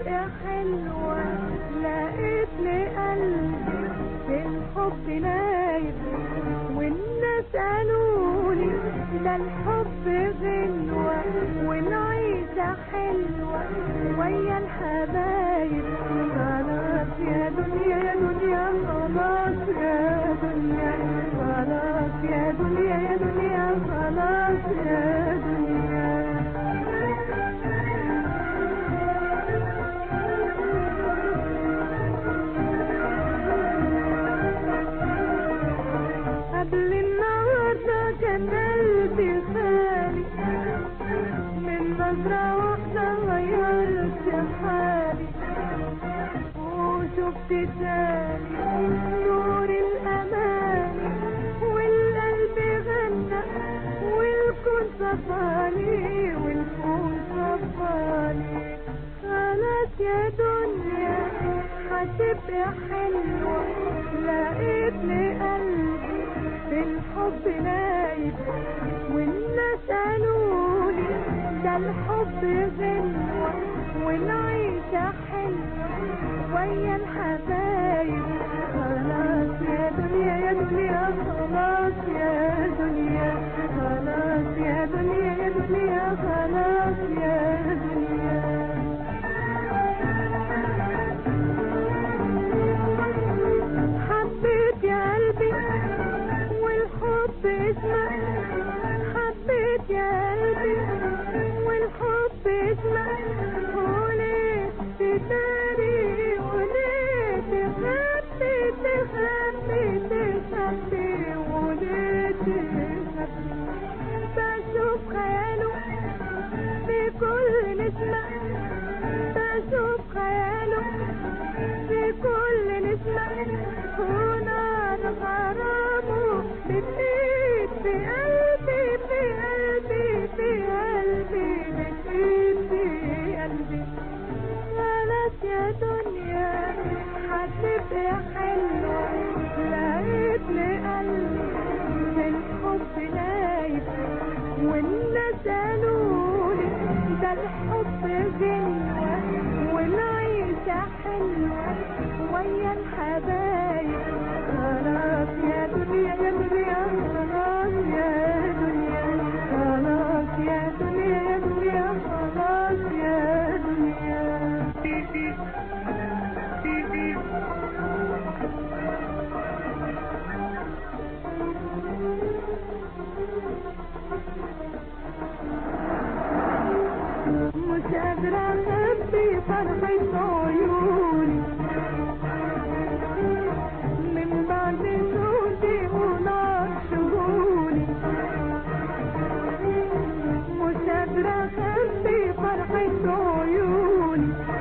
هتبقى حلوة لقيت لي قلبي في الحب نايم والناس قالولي ده الحب غنوة والعيشة حلوة ويا الحبايب خلاص يا دنيا يا دنيا خلاص يا دنيا خلاص يا دنيا يا دنيا خلاص يا دنيا قبل النهارده كان قلبي خالي من نظرة واحدة غيرت حالي وشفت تاني نور الأمان والقلب غنى والكون صفاني والكون صفاني خلاص يا دنيا هتبقى حلوة لقيت لي قلبي في الحب نايم والناس قالولي ده الحب غنوة والعيشة حلوة ويا الحبايب خلاص يا دنيا يا دنيا خلاص يا دنيا خلاص يا دنيا يا دنيا خلاص يا دنيا حبيت يا قلبي والحب اسمك حبيت يا قلبي والحب اسمك وليه تداري وليه تخبي تخبي تخبي وليه تخبي بشوف خياله في كل نسمة بشوف خياله في كل نسمة ونار غرامه بتزيد في قلبي في قلبي في قلبي بتزيد في قلبي خلاص يا دنيا هتبقى حلوة لقيت لي قلبي في الحب نايم والناس قالولي ده الحب غنوة والعيشة حلوة ويا الحبايب خلاص يا دنيا يا دنيا خلاص يا دنيا خلاص يا دنيا يا دنيا خلاص يا دنيا مش قادرة أخبي فرحة عيوني من بعد صوتي ونار شهوري مش قادرة أخبي فرحة عيوني